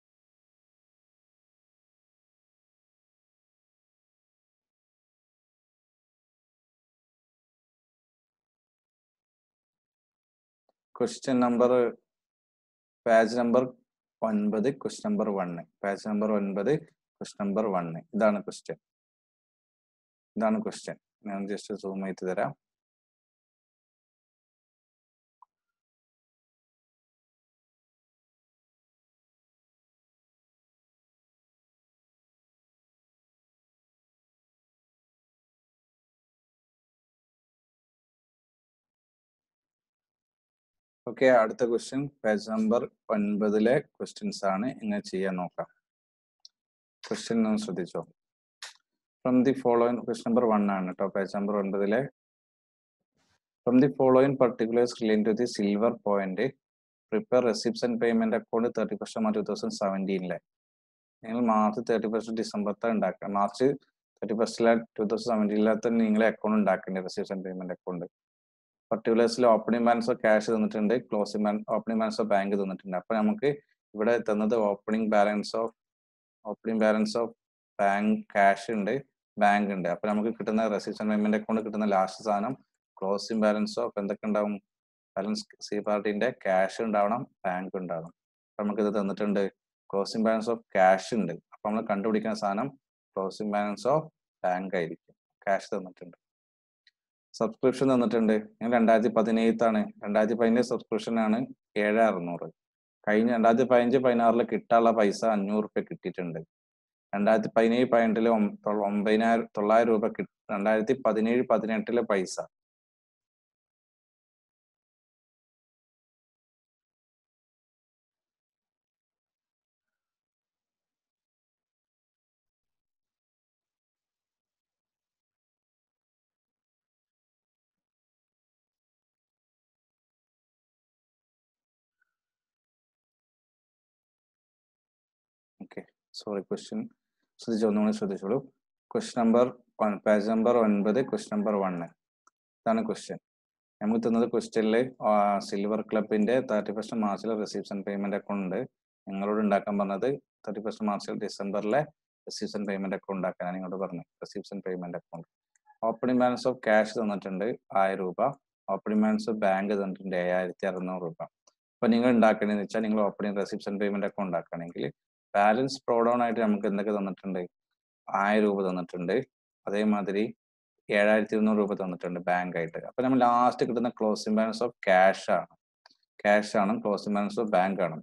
ക്വസ്റ്റ്യൻ നമ്പർ പേജ് നമ്പർ ഒൻപത് question number one page number ഒൻപത് ക്വസ്റ്റ്യൻ നമ്പർ വണ്ണ് ഇതാണ് ക്വസ്റ്റ്യൻ ഇതാണ് ക്വസ്റ്റ്യൻ ഞാൻ ജസ്റ്റ് സൂം ചെയ്ത് തരാം ഓക്കെ അടുത്ത ക്വസ്റ്റ്യൻ പേജ് നമ്പർ ഒൻപതിലെ ക്വസ്റ്റ്യൻസ് ആണ് ഇങ്ങനെ ചെയ്യാൻ നോക്കാം ക്വസ്റ്റ്യൻ ഒന്ന് ശ്രദ്ധിച്ചോ from the following question number one ആണ് കേട്ടോ പേജ് നമ്പർ ഒൻപതിലെ from the following particulars relate to the silver point prepare receipts and payment account thirty first March to thousand സെവൻറ്റീനിലെ നിങ്ങൾ മാർച്ച് തേർട്ടി ഫസ്റ്റ് ഡിസംബറത്തെ ഉണ്ടാക്കുക March thirty ഫസ്റ്റിലെ two thousand സെവൻറ്റീനിലെ തന്നെ നിങ്ങൾ അക്കൗണ്ട് ഉണ്ടാക്കേണ്ടത് റെസിപ്റ്റ്സ് ആൻഡ് പേയ്മെന്റ് അക്കൗണ്ട് പർട്ടിക്കുലേഴ്സിൽ ഓപ്പണിംഗ് ബാലൻസ് ഓഫ് ക്യാഷ് തന്നിട്ടുണ്ട് closing balance opening balance of bank തന്നിട്ടുണ്ട് അപ്പൊ നമുക്ക് ഇവിടെ തന്നത് opening balance of opening balance of bank cash ഉണ്ട് ബാങ്ക് ഉണ്ട് അപ്പൊ നമുക്ക് കിട്ടുന്ന റെസിപ്ഷൻ പേയ്മെന്റ് അക്കൗണ്ട് കിട്ടുന്ന ലാസ്റ്റ് സാധനം ക്ലോസിംഗ് ബാലൻസ് ഓഫ് എന്തൊക്കെ ഉണ്ടാവും ബാലൻസ് സി പാർട്ടിന്റെ ക്യാഷ് ഉണ്ടാവണം ബാങ്ക് ഉണ്ടാവണം അപ്പൊ നമുക്ക് ഇത് തന്നിട്ടുണ്ട് ക്ലോസിംഗ് ബാലൻസ് ഓഫ് ക്യാഷ് ഉണ്ട് അപ്പൊ നമ്മൾ കണ്ടുപിടിക്കുന്ന സാധനം ക്ലോസിംഗ് ബാലൻസ് ഓഫ് ബാങ്ക് ആയിരിക്കും ക്യാഷ് തന്നിട്ടുണ്ട് സബ്സ്ക്രിപ്ഷൻ തന്നിട്ടുണ്ട് ഞാൻ രണ്ടായിരത്തി പതിനേഴത്താണ് രണ്ടായിരത്തി പതിനേഴ് സബ്സ്ക്രിപ്ഷൻ ആണ് ഏഴ് അറുന്നൂറ് കഴിഞ്ഞ രണ്ടായിരത്തി പതിനഞ്ച് പതിനാറില് കിട്ടാനുള്ള പൈസ അഞ്ഞൂറ് റുപ്യ കിട്ടിയിട്ടുണ്ട് രണ്ടായിരത്തി പതിനേഴ് പതിനെട്ടില് ഒമ്പതിനായിരം തൊള്ളായിരം രൂപ കിട്ടി രണ്ടായിരത്തി പതിനേഴ് പതിനെട്ടിലെ പൈസ ഓക്കെ സോറി ക്വസ്റ്റ്യൻ ശ്രദ്ധിച്ചു ഒന്നുകൂടി ശ്രദ്ധിച്ചോളൂ question number one page number ഒൻപത് ക്വസ്റ്റ്യൻ നമ്പർ വണ്ണ് ഇതാണ് ക്വസ്റ്റ്യൻ നമുക്ക് തന്നത് ക്വസ്റ്റ്യനിൽ സിൽവർ ക്ലബിന്റെ തേർട്ടി ഫസ്റ്റ് മാർച്ചിലെ റിസീപ്സ് ആൻഡ് പേയ്മെന്റ് അക്കൗണ്ട് നിങ്ങളോട് ഉണ്ടാക്കാൻ പറഞ്ഞത് തേർട്ടി ഫസ്റ്റ് മാർച്ചിൽ ഡിസംബറിലെ റിസീപ്സ് ആൻഡ് പേയ്മെന്റ് അക്കൗണ്ട് ഉണ്ടാക്കാനാണ് നിങ്ങളോട് പറഞ്ഞത് receipts and payment account opening balance of cash തന്നിട്ടുണ്ട് ആയിരം രൂപ ഓപ്പണിംഗ് ബാലൻസ് ഓഫ് ബാങ്ക് തന്നിട്ടുണ്ട് ഏഴായിരത്തി അറുന്നൂറ് രൂപ അപ്പൊ നിങ്ങൾ ഉണ്ടാക്കണമെന്ന് വെച്ചാൽ നിങ്ങൾ opening receipts and payment account ഉണ്ടാക്കുകയാണെങ്കിൽ ബാലൻസ് പ്രോഡൗൺ ആയിട്ട് നമുക്ക് എന്തൊക്കെ തന്നിട്ടുണ്ട് ആയിരം രൂപ തന്നിട്ടുണ്ട് അതേമാതിരി ഏഴായിരത്തി ഇരുന്നൂറ് രൂപ തന്നിട്ടുണ്ട് ബാങ്ക് ആയിട്ട് അപ്പൊ നമ്മൾ ലാസ്റ്റ് കിട്ടുന്ന ക്ലോസിംഗ് ബാലൻസ് ഓഫ് ക്യാഷ് ആണ് ക്യാഷ് ആണ് ക്ലോസിംഗ് ബാലൻസ് ഓഫ് ബാങ്ക് ആണ്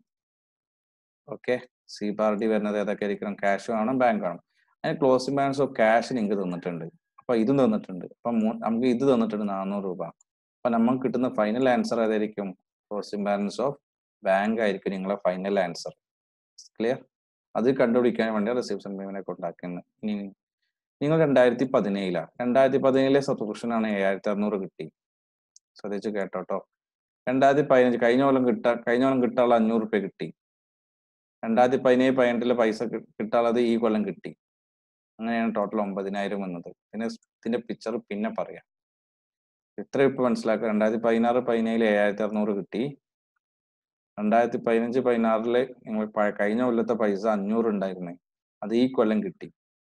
ഓക്കെ സി പാർട്ടി വരുന്നത് ഏതൊക്കെ ആയിരിക്കണം ക്യാഷ് വേണം ബാങ്ക് വേണം അതിന് ക്ലോസിംഗ് ബാലൻസ് ഓഫ് ക്യാഷ് നിങ്ങൾക്ക് തന്നിട്ടുണ്ട് അപ്പൊ ഇതും തന്നിട്ടുണ്ട് അപ്പൊ നമുക്ക് ഇത് തന്നിട്ടുണ്ട് നാനൂറ് രൂപ അപ്പൊ നമുക്ക് കിട്ടുന്ന ഫൈനൽ ആൻസർ ഏതായിരിക്കും ക്ലോസിംഗ് ബാലൻസ് ഓഫ് ബാങ്ക് ആയിരിക്കും നിങ്ങളെ ഫൈനൽ ആൻസർ ക്ലിയർ അത് കണ്ടുപിടിക്കാൻ വേണ്ടി റിസീപ്ഷൻ പേയ്മെന്റ് ഒക്കെ ഉണ്ടാക്കുന്നത് ഇനി നിങ്ങൾ രണ്ടായിരത്തി പതിനേഴിലാണ് രണ്ടായിരത്തി പതിനേഴിലെ സബ്സ്ക്രിപ്ഷൻ ആണ് ഏഴായിരത്തി അറുന്നൂറ് കിട്ടി ശ്രദ്ധിച്ച് കേട്ടോട്ടോ രണ്ടായിരത്തി പതിനഞ്ച് കഴിഞ്ഞ കൊല്ലം കിട്ടാ കഴിഞ്ഞ കൊല്ലം കിട്ടാനുള്ള അഞ്ഞൂറ് റുപ്യ കിട്ടി രണ്ടായിരത്തി പതിനേഴ് പതിനെട്ടിലെ പൈസ കിട്ടാനുള്ളത് ഈ കൊല്ലം കിട്ടി അങ്ങനെയാണ് ടോട്ടൽ ഒമ്പതിനായിരം വന്നത് പിന്നെ ഇതിന്റെ പിക്ചർ പിന്നെ പറയാം ഇത്ര ഇപ്പൊ മനസ്സിലാക്കുക രണ്ടായിരത്തി പതിനാറ് പതിനേഴിൽ ഏഴായിരത്തി അറുന്നൂറ് കിട്ടി രണ്ടായിരത്തി പതിനഞ്ച് പതിനാറില് നിങ്ങൾ കഴിഞ്ഞ കൊല്ലത്തെ പൈസ അഞ്ഞൂറ് ഉണ്ടായിരുന്നേ അത് ഈ കൊല്ലം കിട്ടി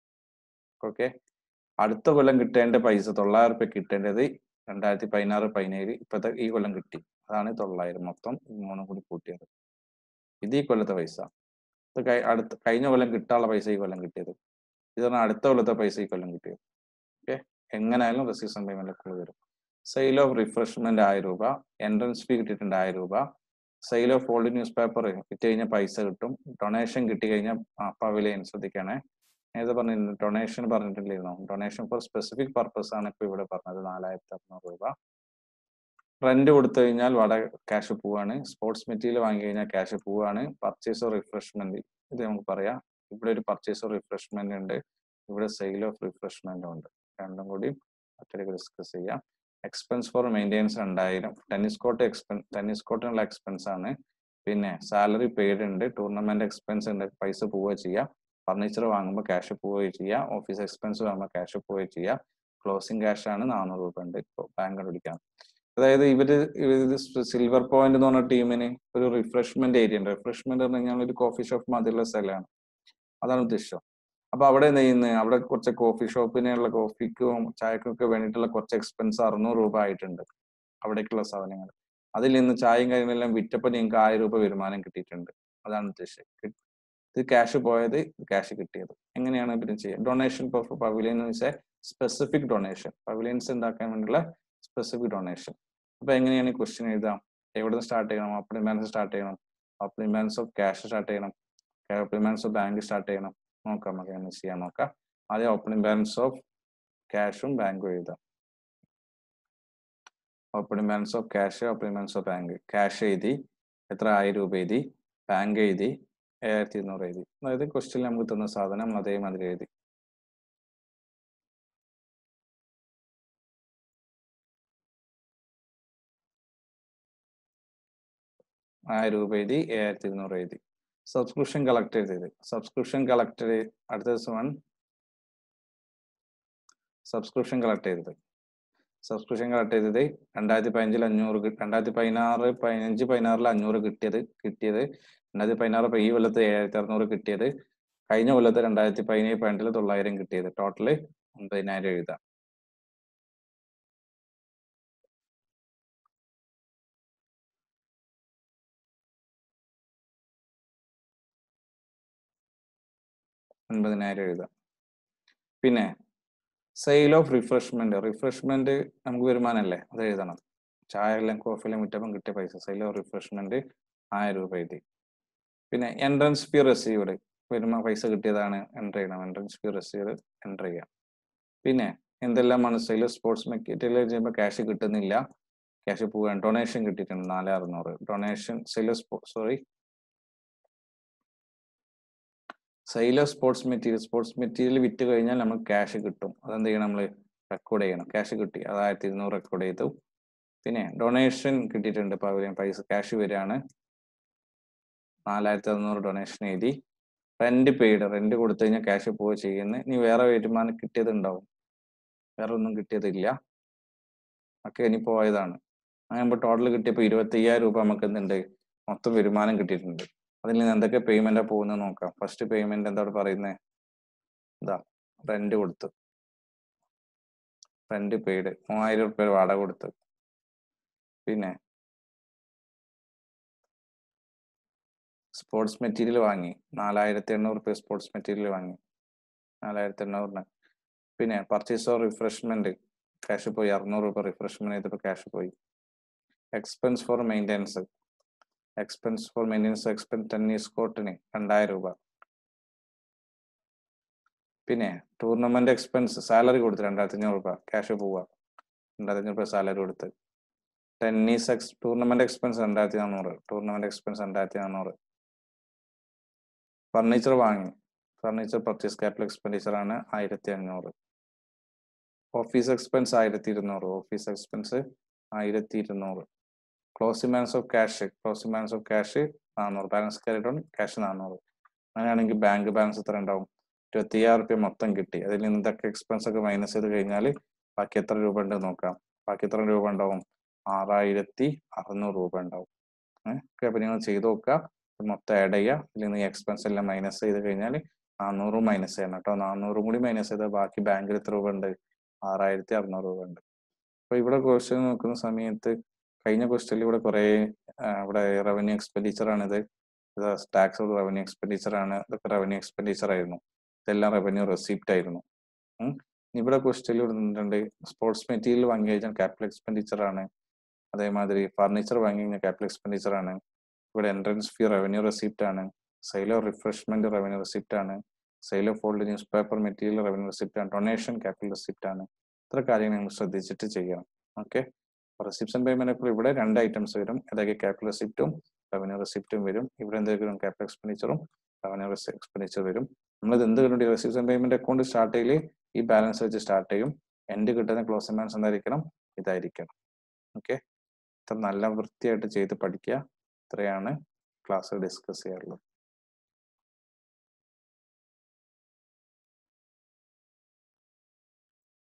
ഓക്കെ അടുത്ത കൊല്ലം കിട്ടേണ്ട പൈസ തൊള്ളായിരം റുപ്യ കിട്ടേണ്ടത് രണ്ടായിരത്തി പതിനാറ് പതിനേഴ് ഇപ്പത്തെ ഈ കൊല്ലം കിട്ടി അതാണ് തൊള്ളായിരം മൊത്തം മൂന്നും കൂടി കൂട്ടിയത് ഇത് ഈ കൊല്ലത്തെ പൈസ ഇത് അടുത്ത കഴിഞ്ഞ കൊല്ലം കിട്ടാനുള്ള പൈസ ഈ കൊല്ലം കിട്ടിയത് ഇതാണ് അടുത്ത കൊല്ലത്തെ പൈസ ഈ കൊല്ലം കിട്ടിയത് ഓക്കെ എങ്ങനെയായാലും റെസിസ്റ്റൻ പേയ്മെന്റ് ഒക്കെ വരും സെയിൽ ഓഫ് റിഫ്രഷ്മെന്റ് ആയിരം രൂപ എൻട്രൻസ് ഫീ കിട്ടിയിട്ടുണ്ട് ആയിരം രൂപ sale of old newspaper വിറ്റ് കഴിഞ്ഞാൽ പൈസ കിട്ടും ഡൊണേഷൻ കിട്ടി കഴിഞ്ഞാൽ പവിലിയൻ ശ്രദ്ധിക്കണേ നേരത്തെ പറഞ്ഞിരുന്നു ഡൊണേഷൻ പറഞ്ഞിട്ടില്ലായിരുന്നു ഡൊണേഷൻ ഫോർ സ്പെസിഫിക് പർപ്പസ് ആണ് ഇപ്പൊ ഇവിടെ പറഞ്ഞത് നാലായിരത്തി അറുന്നൂറ് രൂപ റെന്റ് കൊടുത്തു കഴിഞ്ഞാൽ വട ക്യാഷ് പോവാണ് സ്പോർട്സ് മെറ്റീരിയൽ വാങ്ങി കഴിഞ്ഞാൽ ക്യാഷ് പോവാണ് പർച്ചേസ് ഓഫ് റിഫ്രഷ്മെന്റ് ഇത് നമുക്ക് പറയാം ഇവിടെ ഒരു പർച്ചേസ് ഓഫ് റിഫ്രഷ്മെന്റ് ഉണ്ട് ഇവിടെ സെയിൽ ഓഫ് റിഫ്രഷ്മെന്റ് ഉണ്ട് രണ്ടും കൂടി ഒറ്റയ്ക്ക് ഡിസ്കസ് ചെയ്യാം എക്സ്പെൻസ് ഫോർ മെയിൻ്റെനൻസ് രണ്ടായിരം ടെന്നീസ് കോർട്ട് എക്സ്പെൻസ് ടെന്നീസ് കോർട്ടിനുള്ള എക്സ്പെൻസ് ആണ് പിന്നെ സാലറി പെയ്ഡ് ഉണ്ട് ടൂർണമെന്റ് എക്സ്പെൻസ് ഉണ്ട് പൈസ പോവുക ചെയ്യാം ഫർണിച്ചർ വാങ്ങുമ്പോൾ ക്യാഷ് പോവുകയും ചെയ്യാം ഓഫീസ് എക്സ്പെൻസ് വാങ്ങുമ്പോൾ ക്യാഷ് പോവുകയും ചെയ്യാം ക്ലോസിംഗ് ക്യാഷ് ആണ് നാനൂറ് രൂപ ഉണ്ട് ഇപ്പോൾ ബാങ്ക് കണ്ടുപിടിക്കാം അതായത് ഇവര് ഇത് സിൽവർ പോയിന്റ് എന്ന് പറഞ്ഞ ടീമിന് ഒരു റിഫ്രഷ്മെന്റ് ഏരിയ ഉണ്ട് റിഫ്രഷ്മെന്റ് എന്ന് പറഞ്ഞാൽ ഒരു കോഫി ഷോപ്പ് മാതിരിയുള്ള സ്ഥലമാണ് അതാണ് ഉദ്ദേശം അപ്പൊ അവിടെ എന്ത് ചെയ്യുന്നത് അവിടെ കുറച്ച് കോഫി ഷോപ്പിനുള്ള കോഫിക്കും ചായക്കും ഒക്കെ വേണ്ടിയിട്ടുള്ള കുറച്ച് എക്സ്പെൻസ് അറുന്നൂറ് രൂപ ആയിട്ടുണ്ട് അവിടേക്കുള്ള സാധനങ്ങൾ അതിൽ നിന്ന് ചായയും കാര്യങ്ങളെല്ലാം വിറ്റപ്പോൾ നിങ്ങൾക്ക് ആയിരം രൂപ വരുമാനം കിട്ടിയിട്ടുണ്ട് അതാണ് ഉദ്ദേശം ഇത് ക്യാഷ് പോയത് ക്യാഷ് കിട്ടിയത് എങ്ങനെയാണ് പിന്നെ ചെയ്യുക ഡൊണേഷൻ പവിലിയൻ എന്ന് സ്പെസിഫിക് ഡൊണേഷൻ പവിലിയൻസ് ഉണ്ടാക്കാൻ വേണ്ടിയുള്ള സ്പെസിഫിക് ഡൊണേഷൻ അപ്പൊ എങ്ങനെയാണ് ഈ ക്വസ്റ്റ്യൻ എഴുതാം എവിടെ നിന്ന് സ്റ്റാർട്ട് ചെയ്യണം ഓപ്പണിംഗ് ബാലൻസ് സ്റ്റാർട്ട് ചെയ്യണം opening balance of cash start ചെയ്യണം opening balance of bank start ചെയ്യണം നോക്കാം നമുക്ക് എങ്ങനെ ചെയ്യാൻ നോക്കാം ആദ്യം ഓപ്പണിംഗ് ബാലൻസ് ഓഫ് ക്യാഷും ബാങ്കും എഴുതാം opening balance of cash opening balance of bank cash എഴുതി എത്ര ആയിരം രൂപ എഴുതി ബാങ്ക് എഴുതി ഏഴായിരത്തി ഇരുന്നൂറ് എഴുതി അതായത് ക്വസ്റ്റ്യൻ നമുക്ക് തന്ന സാധനം നമ്മൾ അതേമാതിരി എഴുതി ആയിരം രൂപ എഴുതി ഏഴായിരത്തി ഇരുന്നൂറ് എഴുതി സബ്സ്ക്രിപ്ഷൻ കളക്ട് ചെയ്തത് സബ്സ്ക്രിപ്ഷൻ കളക്ട് അടുത്ത ദിവസം സബ്സ്ക്രിപ്ഷൻ കളക്ട് ചെയ്തത് സബ്സ്ക്രിപ്ഷൻ കളക്ട് ചെയ്തത് രണ്ടായിരത്തി പതിനഞ്ചിൽ അഞ്ഞൂറ് കി- രണ്ടായിരത്തി പതിനാറ് പതിനഞ്ച് പതിനാറിൽ അഞ്ഞൂറ് കിട്ടിയത് കിട്ടിയത് രണ്ടായിരത്തി പതിനാറ് ഈ കൊല്ലത്ത് ഏഴായിരത്തി അറുന്നൂറ് കിട്ടിയത് കഴിഞ്ഞ കൊല്ലത്ത് രണ്ടായിരത്തി പതിനേഴ് പതിനെട്ടില് തൊള്ളായിരം കിട്ടിയത് ടോട്ടല് ഒമ്പതിനായിരം എഴുതാം ഒൻപതിനായിരം എഴുതാം പിന്നെ സെയിൽ ഓഫ് റിഫ്രഷ്മെന്റ് റിഫ്രഷ്മെന്റ് നമുക്ക് വരുമാനമല്ലേ അത് എഴുതണം ചായ എല്ലാം കോഫിയെല്ലാം വിറ്റപ്പം കിട്ടിയ പൈസ സെയിൽ ഓഫ് റിഫ്രഷ്മെന്റ് ആയിരം രൂപ എഴുതി പിന്നെ എൻട്രൻസ് ഫീ റെസീവ്ഡ് വരുമാന പൈസ കിട്ടിയതാണ് എൻ്റർ ചെയ്യണം എൻട്രൻസ് ഫീ റെസീവ്ഡ് എൻ്റർ ചെയ്യാം പിന്നെ എന്തെല്ലാമാണ് സെയിൽ സ്പോർട്സ് മെറ്റീരിയൽ ചെയ്യുമ്പോൾ ക്യാഷ് കിട്ടുന്നില്ല ക്യാഷ് പോകാൻ ഡൊണേഷൻ കിട്ടിയിട്ടുണ്ട് നാല് അറുന്നൂറ് donation sale sorry sale of sports material sports material വിറ്റ് കഴിഞ്ഞാൽ നമുക്ക് ക്യാഷ് കിട്ടും അതെന്ത് ചെയ്യണം നമ്മൾ റെക്കോർഡ് ചെയ്യണം ക്യാഷ് കിട്ടി അത് ആയിരത്തി ഇരുന്നൂറ് റെക്കോർഡ് ചെയ്തു പിന്നെ ഡൊണേഷൻ കിട്ടിയിട്ടുണ്ട് ഇപ്പൊ അവര് പൈസ ക്യാഷ് വരികയാണ് നാലായിരത്തി അറുന്നൂറ് ഡൊണേഷൻ എഴുതി റെന്റ് പെയ്ഡ് റെന്റ് കൊടുത്തു കഴിഞ്ഞാൽ ക്യാഷ് പോവുക ചെയ്യുന്നത് ഇനി വേറെ വരുമാനം കിട്ടിയത് ഉണ്ടാവും വേറെ ഒന്നും കിട്ടിയതില്ല ഒക്കെ ഇനി പോയതാണ് അങ്ങനെ ടോട്ടൽ കിട്ടിയപ്പോൾ ഇരുപത്തി അയ്യായിരം രൂപ നമുക്ക് എന്തുണ്ട് മൊത്തം വരുമാനം കിട്ടിയിട്ടുണ്ട് അതിൽ നിന്ന് എന്തൊക്കെ പേയ്മെന്റാ പോകുന്നത് നോക്കാം ഫസ്റ്റ് പേയ്മെന്റ് എന്താണ് പറയുന്നത് ഇതാ റെന്റ് കൊടുത്തു റെന്റ് പെയ്ഡ് മൂവായിരം റുപ്യ വാടക കൊടുത്തു പിന്നെ സ്പോർട്സ് മെറ്റീരിയൽ വാങ്ങി നാലായിരത്തി എണ്ണൂറ് റുപ്യ സ്പോർട്സ് മെറ്റീരിയൽ വാങ്ങി നാലായിരത്തി എണ്ണൂറിന് പിന്നെ പർച്ചേസ് ഓഫ് റിഫ്രഷ്മെന്റ് ക്യാഷ് പോയി അറുന്നൂറ് രൂപ റിഫ്രഷ്മെന്റ് ചെയ്തപ്പോൾ ക്യാഷ് പോയി expense for maintenance expense for maintenance expense tennis കോർട്ടിന് രണ്ടായിരം രൂപ പിന്നെ ടൂർണമെന്റ് എക്സ്പെൻസ് സാലറി കൊടുത്ത് രണ്ടായിരത്തി അഞ്ഞൂറ് രൂപ ക്യാഷ് പോവുക രണ്ടായിരത്തി അഞ്ഞൂറ് രൂപ സാലറി കൊടുത്ത് ടെന്നീസ് എക്സ് ടൂർണമെന്റ് എക്സ്പെൻസ് രണ്ടായിരത്തി നാനൂറ് ടൂർണമെന്റ് എക്സ്പെൻസ് രണ്ടായിരത്തി നാനൂറ് ഫർണിച്ചർ വാങ്ങി ഫർണിച്ചർ പർച്ചേസ് ക്യാപിറ്റൽ എക്സ്പെൻഡിച്ചർ ആണ് ആയിരത്തി അഞ്ഞൂറ് ഓഫീസ് എക്സ്പെൻസ് ആയിരത്തി ഇരുന്നൂറ് ഓഫീസ് എക്സ്പെൻസ് ആയിരത്തി ഇരുന്നൂറ് closing balance of cash closing balance of cash നാനൂറ് ബാലൻസ് ക്യാരിഡ് ക്യാഷ് നാനൂറ് അങ്ങനെയാണെങ്കിൽ ബാങ്ക് ബാലൻസ് എത്ര ഉണ്ടാവും ഇരുപത്തി അയ്യായിരം റുപ്യ മൊത്തം കിട്ടി അതിൽ നിന്ന് ഇതൊക്കെ എക്സ്പെൻസ് ഒക്കെ മൈനസ് ചെയ്ത് കഴിഞ്ഞാൽ ബാക്കി എത്ര രൂപ ഉണ്ട് നോക്കാം ബാക്കി എത്ര രൂപ ഉണ്ടാവും ആറായിരത്തി അറുന്നൂറ് രൂപ ഉണ്ടാവും ഏഹ് ഓക്കെ അപ്പൊ നിങ്ങൾ ചെയ്ത് നോക്കുക ഇത് മൊത്തം ആഡ് ചെയ്യുക ഇതിൽ നിന്ന് എക്സ്പെൻസ് എല്ലാം മൈനസ് ചെയ്ത് കഴിഞ്ഞാൽ നാനൂറും മൈനസ് ചെയ്യണം കേട്ടോ നാനൂറും കൂടി മൈനസ് ചെയ്താൽ ബാക്കി ബാങ്കിൽ എത്ര രൂപ ഉണ്ട് ആറായിരത്തി അറുന്നൂറ് രൂപ ഉണ്ട് അപ്പൊ ഇവിടെ ക്വസ്റ്റ്യൻ നോക്കുന്ന സമയത്ത് കഴിഞ്ഞ ക്വസ്റ്റ്യനിൽ ഇവിടെ കുറെ ഇവിടെ റവന്യൂ എക്സ്പെൻഡിച്ചർ ആണിത് ഇത് ടാക്സ് റവന്യൂ എക്സ്പെൻഡിച്ചർ ആണ് ഇതൊക്കെ റവന്യൂ എക്സ്പെൻഡിച്ചർ ആയിരുന്നു ഇതെല്ലാം റവന്യൂ റെസിപ്റ്റ് ആയിരുന്നു ഉം. ഇവിടെ ക്വസ്റ്റ്യനിൽ ഇടുന്നുണ്ട് സ്പോർട്സ് മെറ്റീരിയൽ വാങ്ങി കഴിഞ്ഞാൽ ക്യാപിറ്റൽ എക്സ്പെൻഡിച്ചർ ആണ് അതേമാതിരി ഫർണിച്ചർ വാങ്ങി കഴിഞ്ഞാൽ ക്യാപിറ്റൽ എക്സ്പെൻഡിച്ചർ ആണ് ഇവിടെ എൻട്രൻസ് ഫീ റവന്യൂ റെസിപ്റ്റ് ആണ് sale of refreshment revenue receipt ആണ് sale of old newspaper material revenue receipt ആണ് ഡൊണേഷൻ ക്യാപിറ്റൽ റെസിപ്റ്റ് ആണ് ഇത്ര കാര്യങ്ങൾ നിങ്ങൾ ശ്രദ്ധിച്ചിട്ട് ചെയ്യണം ഓക്കെ റെസിപ്ഷൻ പേയ്മെന്റ് ഒക്കെ ഇവിടെ രണ്ട് ഐറ്റംസ് വരും ഏതൊക്കെ ക്യാപിറ്റൽ റെസിപ്റ്റും റവന്യൂ റെസിപ്റ്റും വരും ഇവിടെ എന്തെങ്കിലും ക്യാപിറ്റൽ എക്സ്പെൻഡിച്ചറും റവന്യൂ എക്സ്പെൻഡിച്ചർ വരും നമ്മളിത് എന്ത് കണ്ടു റെസിപ്ഷൻ പേയ്മെന്റ് അക്കൗണ്ട് സ്റ്റാർട്ട് ചെയ്യല് ഈ ബാലൻസ് വെച്ച് സ്റ്റാർട്ട് ചെയ്യും എൻഡ് കിട്ടുന്ന ക്ലോസിംഗ് ബാലൻസ് എന്തായിരിക്കണം ഇതായിരിക്കണം ഓക്കെ ഇത്ര നല്ല വൃത്തിയായിട്ട് ചെയ്ത് പഠിക്കുക ഇത്രയാണ് ക്ലാസ് ഡിസ്കസ് ചെയ്യാറുള്ളത്